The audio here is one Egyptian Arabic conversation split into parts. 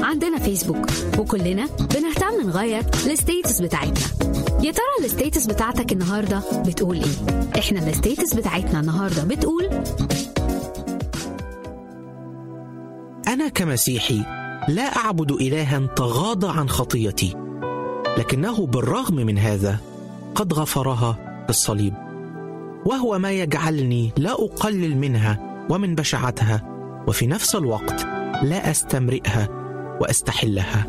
عندنا فيسبوك وكلنا بنهتم نغير الستيتس بتاعتنا يا ترى الستيتس بتاعتك النهارده بتقول ايه احنا الستيتس بتاعتنا النهارده بتقول أنا كمسيحي لا أعبد إلها تغاضى عن خطيتي لكنه بالرغم من هذا قد غفرها في الصليب وهو ما يجعلني لا أقلل منها ومن بشاعتها وفي نفس الوقت لا أستمرئها وأستحلها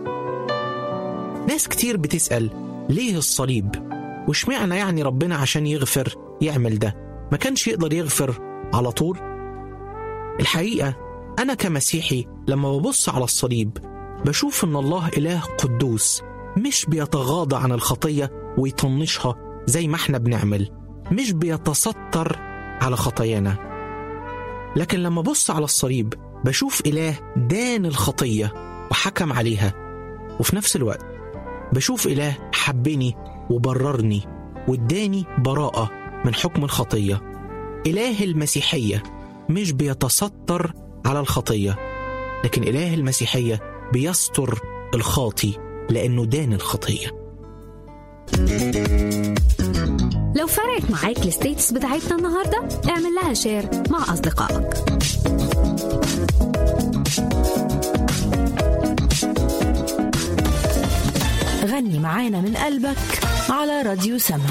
ناس كتير بتسأل ليه الصليب وشمعنا يعني ربنا عشان يغفر يعمل ده ما كانش يقدر يغفر على طول الحقيقة أنا كمسيحي لما ببص على الصليب بشوف إن الله إله قدوس مش بيتغاضى عن الخطية ويطنشها زي ما احنا بنعمل مش بيتستر على خطايانا لكن لما ببص على الصليب بشوف إله دان الخطية وحكم عليها وفي نفس الوقت بشوف إله حبني وبررني واداني براءة من حكم الخطية إله المسيحية مش بيتستر على الخطية لكن إله المسيحية بيستر الخاطي لأنه دان الخطية لو فرقت معاك الستيتس بتاعتنا النهارده اعمل لها شير مع اصدقائك غني معانا من قلبك على راديو سما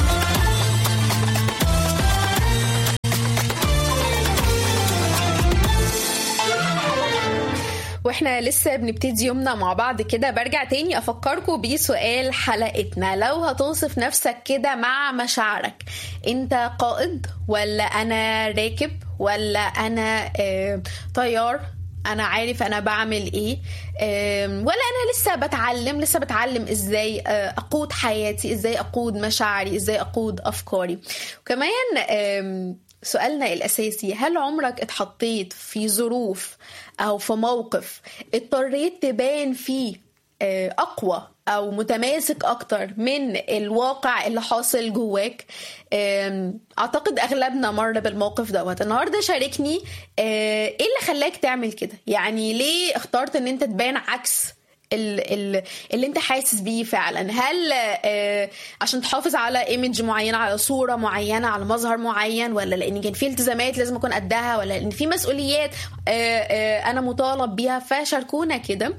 واحنا لسه بنبتدي يومنا مع بعض كده برجع تاني افكركم بسؤال حلقتنا لو هتوصف نفسك كده مع مشاعرك انت قائد ولا انا راكب ولا انا آه طيار انا عارف انا بعمل ايه آم، ولا انا لسه بتعلم لسه بتعلم ازاي آه، اقود حياتي ازاي اقود مشاعري ازاي اقود افكاري وكمان آم، سؤالنا الاساسي هل عمرك اتحطيت في ظروف او في موقف اضطريت تبان فيه آه، اقوى او متماسك اكتر من الواقع اللي حاصل جواك آم، اعتقد اغلبنا مر بالموقف دوت النهارده شاركني آه، ايه اللي خلاك تعمل كده يعني ليه اخترت ان انت تبان عكس ال- ال- اللي انت حاسس بيه فعلا هل آه، عشان تحافظ على ايمج معينه على صوره معينه على مظهر معين ولا لان كان في التزامات لازم اكون قدها ولا لان في مسؤوليات آه، آه، انا مطالب بيها فشاركونا كده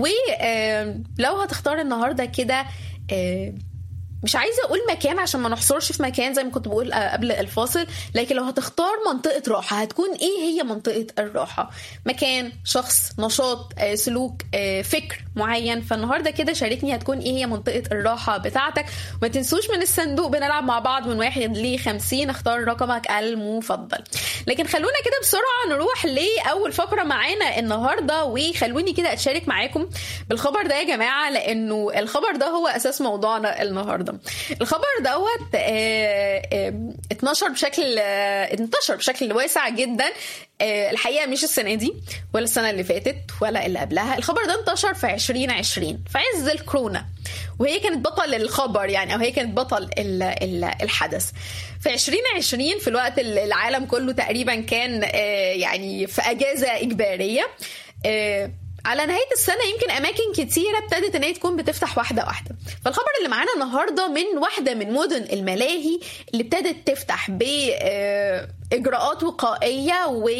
ولو هتختار النهارده كده آه، مش عايزه اقول مكان عشان ما نحصرش في مكان زي ما كنت بقول آه، قبل الفاصل لكن لو هتختار منطقه راحه هتكون ايه هي منطقه الراحه مكان شخص نشاط آه، سلوك آه، فكر معين فالنهارده كده شاركني هتكون ايه هي منطقه الراحه بتاعتك وما تنسوش من الصندوق بنلعب مع بعض من واحد ل 50 اختار رقمك المفضل لكن خلونا كده بسرعه نروح لاول فقره معانا النهارده وخلوني كده اتشارك معاكم بالخبر ده يا جماعه لانه الخبر ده هو اساس موضوعنا النهارده الخبر دوت آه، آه، اتنشر بشكل آه، انتشر بشكل واسع جدا آه، الحقيقه مش السنه دي ولا السنه اللي فاتت ولا اللي قبلها الخبر ده انتشر في 2020 في عز الكورونا وهي كانت بطل الخبر يعني او هي كانت بطل ال- ال- الحدث في 2020 في الوقت اللي العالم كله تقريبا كان آه، يعني في اجازه اجباريه آه، على نهايه السنه يمكن اماكن كتيره ابتدت ان هي تكون بتفتح واحده واحده فالخبر اللي معانا النهارده من واحده من مدن الملاهي اللي ابتدت تفتح ب آه، اجراءات وقائيه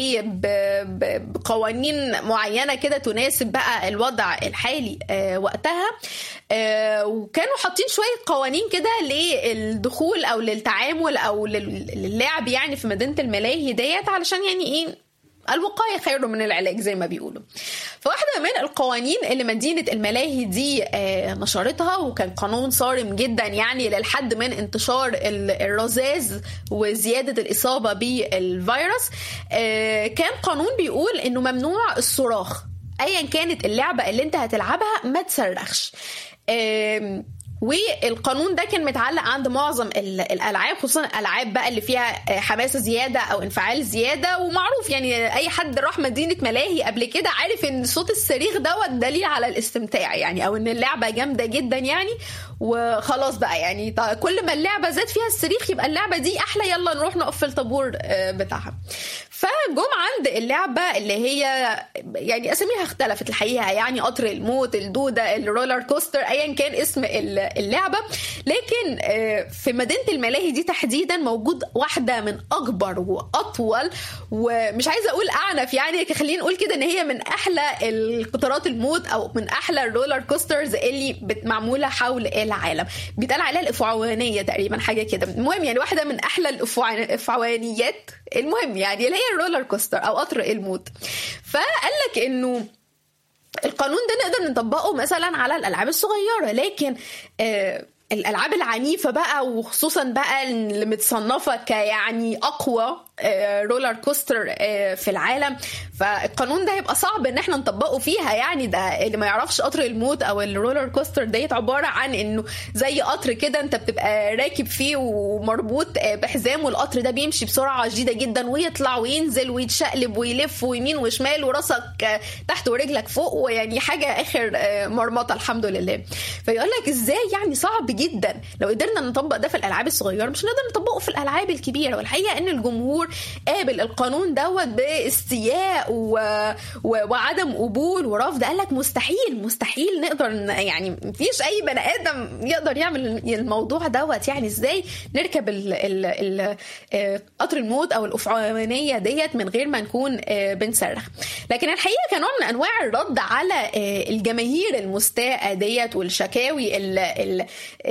وبقوانين معينه كده تناسب بقى الوضع الحالي آه، وقتها آه، وكانوا حاطين شويه قوانين كده للدخول او للتعامل او لل- للعب يعني في مدينه الملاهي ديت علشان يعني ايه الوقاية خير من العلاج زي ما بيقولوا فواحدة من القوانين اللي مدينة الملاهي دي آه، نشرتها وكان قانون صارم جدا يعني للحد من انتشار ال- الرذاذ وزيادة الإصابة بالفيروس آه، كان قانون بيقول إنه ممنوع الصراخ أيا كانت اللعبة اللي أنت هتلعبها ما تصرخش آم، والقانون ده كان متعلق عند معظم ال- الالعاب خصوصا الالعاب بقى اللي فيها آه، حماسه زياده او انفعال زياده ومعروف يعني اي حد راح مدينه ملاهي قبل كده عارف ان صوت الصريخ دوت دليل على الاستمتاع يعني او ان اللعبه جامده جدا يعني وخلاص بقى يعني ط- كل ما اللعبه زاد فيها الصريخ يبقى اللعبه دي احلى يلا نروح نقف في الطابور آه، بتاعها فجم عند اللعبه اللي هي يعني اساميها اختلفت الحقيقه يعني قطر الموت الدوده الرولر كوستر ايا كان اسم ال- اللعبه لكن آه، في مدينه الملاهي دي تحديدا موجود واحده من اكبر واطول ومش عايزه اقول اعنف يعني خلينا نقول كده ان هي من احلى القطارات الموت او من احلى الرولر كوسترز اللي بت- معموله حول العالم بيتقال عليها الافعوانيه تقريبا حاجه كده المهم يعني واحده من احلى الأفعوان- الافعوانيات المهم يعني اللي هي الرولر كوستر او قطر الموت فقال لك انه القانون ده نقدر نطبقه مثلا على الالعاب الصغيره لكن آه الالعاب العنيفه بقى وخصوصا بقى اللي متصنفه كيعني اقوى آه، رولر كوستر آه، في العالم فالقانون ده هيبقى صعب ان احنا نطبقه فيها يعني ده اللي ما يعرفش قطر الموت او الرولر كوستر ديت عباره عن انه زي قطر كده انت بتبقى راكب فيه ومربوط آه، بحزام والقطر ده بيمشي بسرعه شديده جدا ويطلع وينزل ويتشقلب ويلف ويمين وشمال وراسك آه، تحت ورجلك فوق ويعني حاجه اخر آه، مرمطه الحمد لله فيقول لك ازاي يعني صعب جدا لو قدرنا نطبق ده في الالعاب الصغيره مش هنقدر نطبقه في الالعاب الكبيره والحقيقه ان الجمهور قابل القانون دوت باستياء و... و... وعدم قبول ورفض قال لك مستحيل مستحيل نقدر ن... يعني مفيش اي بني ادم يقدر يعمل الموضوع دوت يعني ازاي نركب ال... ال... ال... آه، قطر الموت او الافعوانيه ديت من غير ما نكون آه، بنصرخ لكن الحقيقه كنوع من انواع الرد على آه، الجماهير المستاءه ديت والشكاوي اللي, اللي,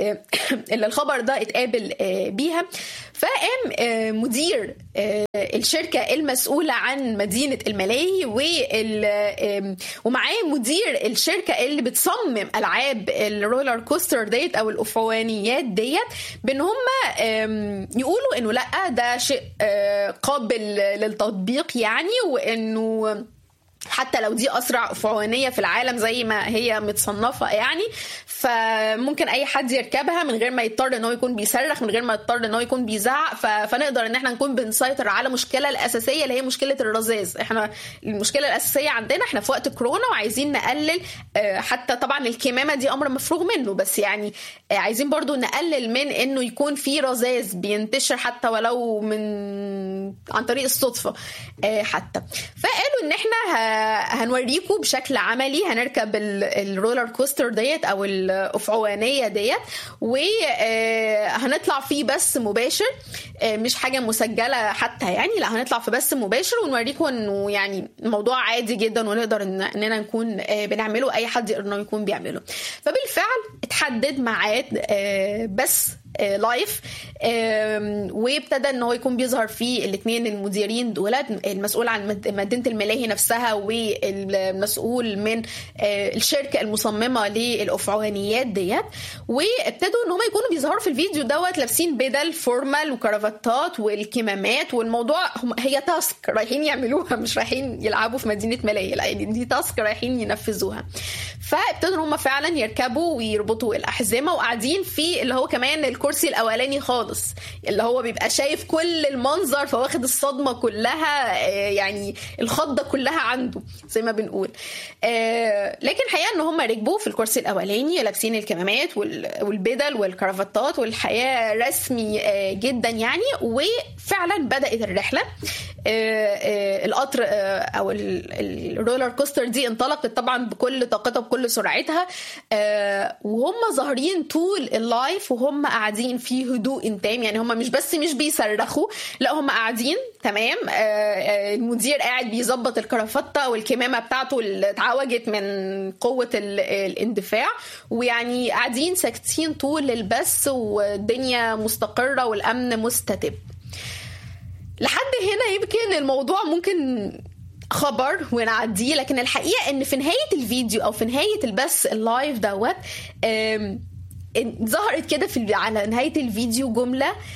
اللي الخبر ده اتقابل آه، بيها فقام آه، مدير آه، الشركه المسؤوله عن مدينه الملاهي وال آم، ومعاه مدير الشركه اللي بتصمم العاب الرولر كوستر ديت او الافعوانيات ديت بان هم آم، يقولوا انه لا ده شيء آه، قابل للتطبيق يعني وانه حتى لو دي اسرع افعوانيه في العالم زي ما هي متصنفه يعني فممكن اي حد يركبها من غير ما يضطر ان هو يكون بيصرخ من غير ما يضطر ان هو يكون بيزعق ف... فنقدر ان احنا نكون بنسيطر على المشكله الاساسيه اللي هي مشكله الرذاذ احنا المشكله الاساسيه عندنا احنا في وقت كورونا وعايزين نقلل آه، حتى طبعا الكمامه دي امر مفروغ منه بس يعني آه، عايزين برضو نقلل من انه يكون في رذاذ بينتشر حتى ولو من عن طريق الصدفه آه، حتى فقالوا ان احنا ه- هنوريكم بشكل عملي هنركب ال- الرولر كوستر ديت او الافعوانيه ديت وهنطلع فيه بث مباشر آه، مش حاجه مسجله حتى يعني لا هنطلع في بث مباشر ونوريكم انه يعني الموضوع عادي جدا ونقدر إن- اننا نكون آه، بنعمله اي حد يقدر انه يكون بيعمله فبالفعل اتحدد ميعاد آه، بث آه، لايف آم، وابتدى ان هو يكون بيظهر فيه الاثنين المديرين دولت المسؤول عن مد- مدينه الملاهي نفسها والمسؤول من آه، الشركه المصممه للافعوانيات ديت وابتدوا ان هم يكونوا بيظهروا في الفيديو دوت لابسين بدل فورمال وكرافتات والكمامات والموضوع هم هي تاسك رايحين يعملوها مش رايحين يلعبوا في مدينه ملاهي لا يعني دي تاسك رايحين ينفذوها فابتدوا ان هم فعلا يركبوا ويربطوا الاحزمه وقاعدين في اللي هو كمان الكرسي الاولاني خالص اللي هو بيبقى شايف كل المنظر فواخد الصدمه كلها آه، يعني الخضه كلها عنده زي ما بنقول آه، لكن الحقيقه ان هم ركبوا في الكرسي الاولاني لابسين الكمامات وال- والبدل والكرافتات والحياه رسمي آه، جدا يعني وفعلا بدات الرحله آه، آه، القطر آه، او ال- ال- الرولر كوستر دي انطلقت طبعا بكل طاقتها بكل سرعتها آه، وهم ظاهرين طول اللايف وهم قاعدين في هدوء تام يعني هم مش بس مش بيصرخوا لا هم قاعدين تمام آه، آه، المدير قاعد بيظبط الكرافته والكمامه بتاعته اللي اتعوجت من قوه ال- الاندفاع ويعني قاعدين ساكتين طول البث والدنيا مستقره والامن مستتب لحد هنا يمكن الموضوع ممكن خبر ونعديه لكن الحقيقه ان في نهايه الفيديو او في نهايه البث اللايف دوت آم، إن- ظهرت كده في على نهايه الفيديو جمله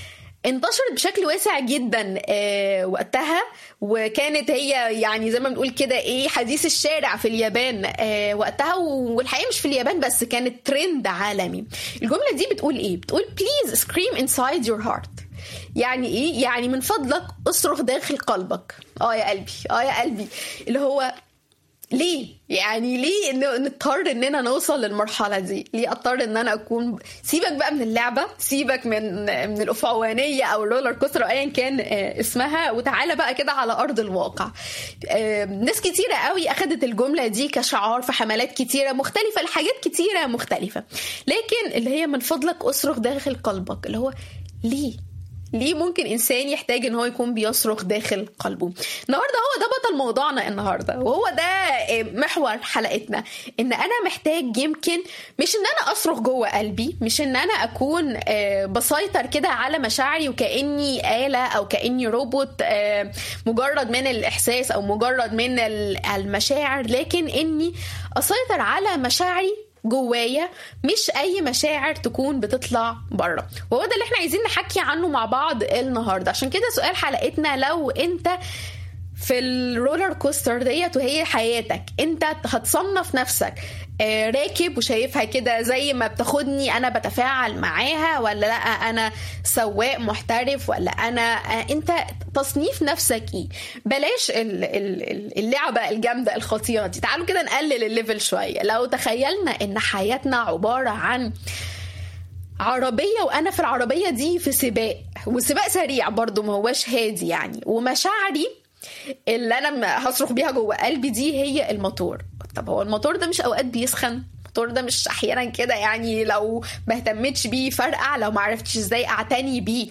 انتشرت بشكل واسع جدا آه، وقتها وكانت هي يعني زي ما بنقول كده ايه حديث الشارع في اليابان آه، وقتها والحقيقه مش في اليابان بس كانت ترند عالمي الجمله دي بتقول ايه بتقول please scream inside your heart يعني ايه يعني من فضلك اصرخ داخل قلبك اه يا قلبي اه يا قلبي اللي هو ليه يعني ليه إن نضطر اننا نوصل للمرحله دي ليه اضطر ان انا اكون سيبك بقى من اللعبه سيبك من من الافعوانيه او الرولر كوستر او ايا كان آه، اسمها وتعالى بقى كده على ارض الواقع آه، ناس كتيره قوي اخدت الجمله دي كشعار في حملات كتيره مختلفه لحاجات كتيره مختلفه لكن اللي هي من فضلك اصرخ داخل قلبك اللي هو ليه ليه ممكن انسان يحتاج ان هو يكون بيصرخ داخل قلبه النهارده هو ده بطل موضوعنا النهارده وهو ده آه، محور حلقتنا ان انا محتاج يمكن مش ان انا اصرخ جوه قلبي مش ان انا اكون آه، بسيطر كده على مشاعري وكاني آلة او كاني روبوت آه، مجرد من الاحساس او مجرد من ال- المشاعر لكن اني اسيطر على مشاعري جوايا مش اي مشاعر تكون بتطلع بره وهو ده اللي احنا عايزين نحكي عنه مع بعض النهارده عشان كده سؤال حلقتنا لو انت في الرولر كوستر ديت وهي حياتك انت هتصنف نفسك آه، راكب وشايفها كده زي ما بتاخدني انا بتفاعل معاها ولا لا انا سواق محترف ولا انا آه، انت تصنيف نفسك ايه بلاش ال- ال- ال- اللعبه الجامده الخطيره دي تعالوا كده نقلل الليفل شويه لو تخيلنا ان حياتنا عباره عن عربية وأنا في العربية دي في سباق وسباق سريع برضو ما هواش هادي يعني ومشاعري اللي أنا م- هصرخ بيها جوه قلبي دي هي الموتور طب هو الموتور ده مش أوقات بيسخن الموتور ده مش أحيانا كده يعني لو ما اهتمتش بيه فرقع لو ما عرفتش ازاي أعتني بيه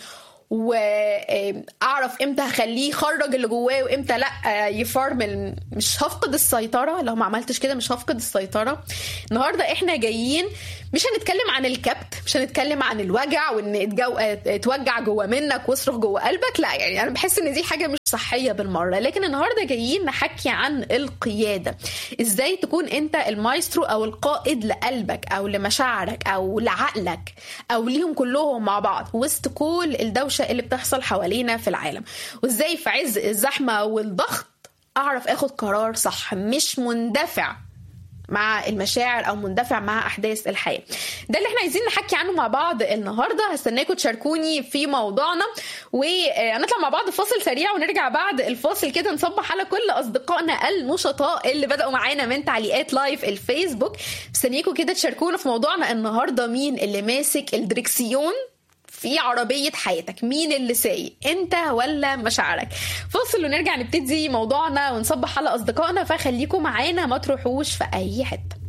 واعرف امتى هخليه يخرج اللي جواه وامتى لا يفرمل مش هفقد السيطره لو ما عملتش كده مش هفقد السيطره النهارده احنا جايين مش هنتكلم عن الكبت مش هنتكلم عن الوجع وان اتجو... اتوجع جوه منك واصرخ جوه قلبك لا يعني انا بحس ان دي حاجه مش صحيه بالمره لكن النهارده جايين نحكي عن القياده ازاي تكون انت المايسترو او القائد لقلبك او لمشاعرك او لعقلك او ليهم كلهم مع بعض وسط كل الدوشه اللي بتحصل حوالينا في العالم وازاي في عز الزحمه والضغط اعرف اخد قرار صح مش مندفع مع المشاعر او مندفع مع احداث الحياه ده اللي احنا عايزين نحكي عنه مع بعض النهارده هستناكم تشاركوني في موضوعنا وهنطلع مع بعض فاصل سريع ونرجع بعد الفاصل كده نصبح على كل اصدقائنا النشطاء اللي بداوا معانا من تعليقات لايف الفيسبوك مستنيكم كده تشاركونا في موضوعنا النهارده مين اللي ماسك الدركسيون في عربية حياتك مين اللي سايق انت ولا مشاعرك فاصل ونرجع نبتدي موضوعنا ونصبح على اصدقائنا فخليكم معانا ما تروحوش في اي حته